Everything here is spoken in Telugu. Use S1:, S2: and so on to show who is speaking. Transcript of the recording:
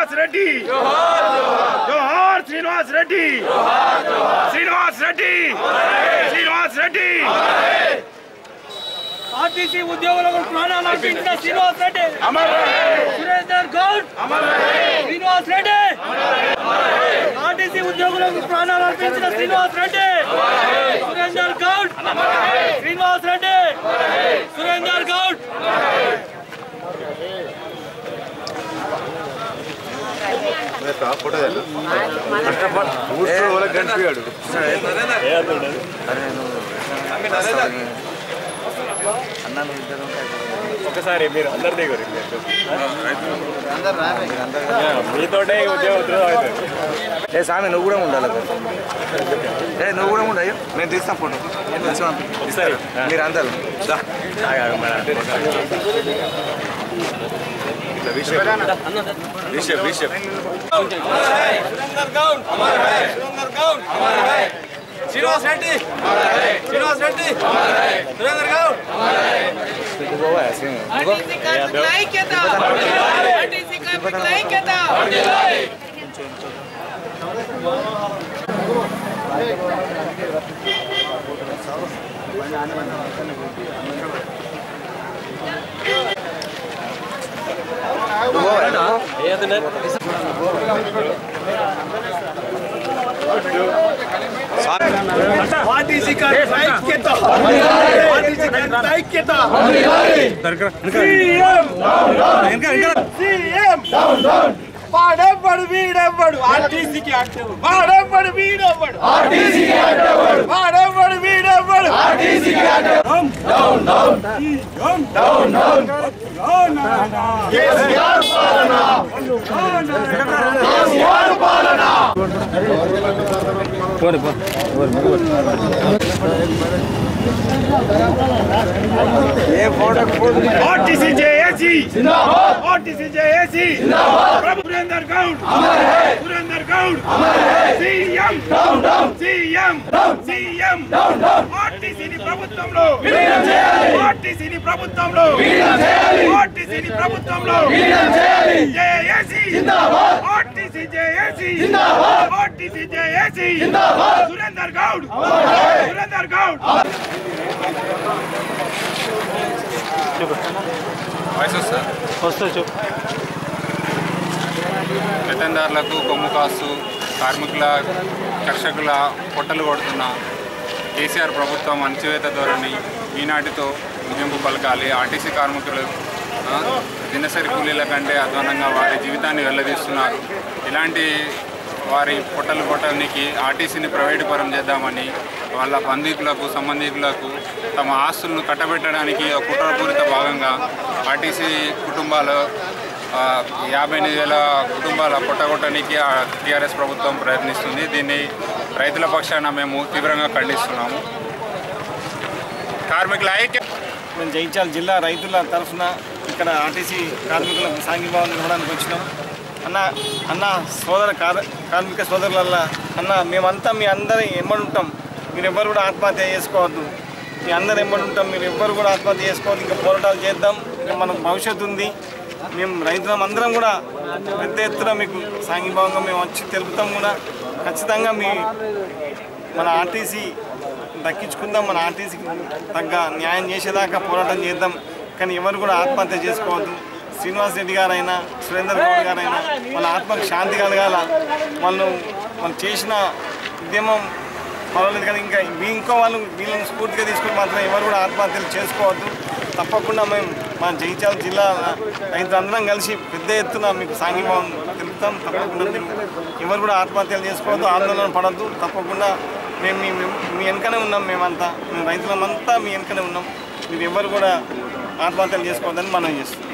S1: శ్రీనివాస్ రెడ్డి జోహార్ శ్రీనివాస్ రెడ్డి శ్రీనివాస్ రెడ్డి శ్రీనివాస్ రెడ్డి
S2: ఆర్టీసీ ఉద్యోగులకు ప్రాణాలు అర్పించిన శ్రీనివాస్ రెడ్డి
S1: అమర్
S2: సురేందర్ గౌడ్ శ్రీనివాస్ రెడ్డి ఆర్టీసీ ఉద్యోగులకు ప్రాణాలు అర్పించిన శ్రీనివాస్ రెడ్డి సురేందర్ గౌడ్ శ్రీనివాస్ రెడ్డి సురేందర్ గౌడ్
S3: ఒకసారి మీరు అందరి దగ్గర మీతోటే ఉద్యోగం ఉద్యోగం అవుతుంది
S4: ఏ స్వామి నువ్వు కూడా ఉండాలి కదా. ఏ నువ్వు కూడా ఉండవు మేము తీస్తాం ఫోటో
S3: సరే
S4: మీరు అందరు
S3: విషయం విషయం
S2: సురేందర్ గౌడ్ సురేందర్ గౌడ్ శ్రీనివాస్ రెడ్డి శ్రీనివాస్ రెడ్డి సురేందర్ గౌడ్
S5: ఆర్టీసీ కార్మికుల ఐక్యత ఆర్టీసీ కార్మికుల ఐక్యత
S1: ఆర్టీసీ కార్మికుల ఐక్యత ఆర్టీసీ కార్మికుల ఐక్యత సీఎం వాడెవ్వడు వీడెవ్వడు ఆర్టీసీకి అడ్డవు వాడెవ్వడు వీడెవ్వడు ఆర్టీసీకి అడ్డవు వాడెవ్వడు వీడెవ్వడు ఆర్టీసీకి అడ్డవు down down down down down down KCR పాలన కేసీఆర్ పాలన ఆర్టీసీ జేఏసీ జిందాబాద్ ఆర్టీసీ జేఏసీ జిందాబాద్ ప్రభు సురేందర్ గౌడ్ అమర్ హై సురేందర్ గౌడ్ అమర్ హై CM down down CM down CM down down ఆర్టీసీని ప్రభుత్వంలో విలీనం చేయాలి ఆర్టీసీని ప్రభుత్వంలో విలీనం చేయాలి ఆర్టీసీని ప్రభుత్వంలో విలీనం చేయాలి జేఏసీ జిందాబాద్ ఆర్టీసీ జేఏసీ జిందాబాద్ ఆర్టీసీ జేఏసీ జిందాబాద్ సురేందర్ గౌడ్ అమర్ హై సురేందర్ గౌడ్
S6: వేతనదారులకు కొమ్ము కాసు కార్మికుల కర్షకుల పొట్టలు కొడుతున్న కేసీఆర్ ప్రభుత్వం అణచివేత ధోరణి ఈనాటితో ముగింపు పలకాలి ఆర్టీసీ కార్మికులు ఆ, దినసరి కూలీల కంటే అధ్వానంగా వారి జీవితాన్ని వెల్లదీస్తున్నారు ఇలాంటి వారి పొట్టలు కొట్టడానికి ఆర్టీసీని ప్రైవేటు పరం చేద్దామని వాళ్ళ బంధువులకు సంబంధికులకు తమ ఆస్తులను కట్టబెట్టడానికి ఒక కుట్రపూరిత భాగంగా ఆర్టీసీ కుటుంబాలు ఆ, యాభై ఎనిమిది వేల కుటుంబాల పొట్టగొట్టడానికి టీఆర్ఎస్ ప్రభుత్వం ప్రయత్నిస్తుంది దీన్ని రైతుల పక్షాన మేము తీవ్రంగా ఖండిస్తున్నాము కార్మికుల ఐక్య
S7: మేము జయించాల జిల్లా రైతుల తరఫున ఇక్కడ ఆర్టీసీ కార్మికులకు సాంఘీభావం ఇవ్వడానికి వచ్చినాం అన్న అన్న సోదర కార్ కార్మిక సోదరులల్ల అన్న మేమంతా మీ అందరి ఎమ్మడి ఉంటాం మీరు ఎవ్వరు కూడా ఆత్మహత్య చేసుకోవద్దు మీ అందరు ఎమ్మడి ఉంటాం మీరు ఎవ్వరు కూడా ఆత్మహత్య చేసుకోవద్దు ఇంకా పోరాటాలు చేద్దాం ఇంకా మనకు భవిష్యత్తు ఉంది మేము రైతులం అందరం కూడా పెద్ద ఎత్తున మీకు సాంఘీభావంగా మేము వచ్చి తెలుపుతాం కూడా ఖచ్చితంగా మీ మన ఆర్టీసీ దక్కించుకుందాం మన ఆర్టీసీకి తగ్గ న్యాయం చేసేదాకా పోరాటం చేద్దాం కానీ ఎవరు కూడా ఆత్మహత్య చేసుకోవద్దు శ్రీనివాస్ రెడ్డి గారైనా సురేందర్ గౌడ్ గారైనా వాళ్ళ ఆత్మకు శాంతి కలగాల వాళ్ళు వాళ్ళు చేసిన ఉద్యమం పర్వాలేదు కానీ ఇంకా వీ- ఇంకో వాళ్ళు వీళ్ళని స్ఫూర్తిగా తీసుకుని మాత్రం ఎవరు కూడా ఆత్మహత్యలు చేసుకోవద్దు తప్పకుండా మేము మా జగిత్యాల జిల్లా రైతులందరం కలిసి పెద్ద ఎత్తున మీకు సాంఘీభావం తెలుపుతాం తప్పకుండా మీరు ఎవరు కూడా ఆత్మహత్యలు చేసుకోవద్దు ఆందోళన పడద్దు తప్పకుండా మేము మీ మీ- మీ వెనకనే ఉన్నాం మేమంతా మేము రైతులమంతా మీ వెనకనే ఉన్నాం మీరు ఎవరు కూడా ఆత్మహత్యలు చేసుకోవద్దని మనం చేస్తాం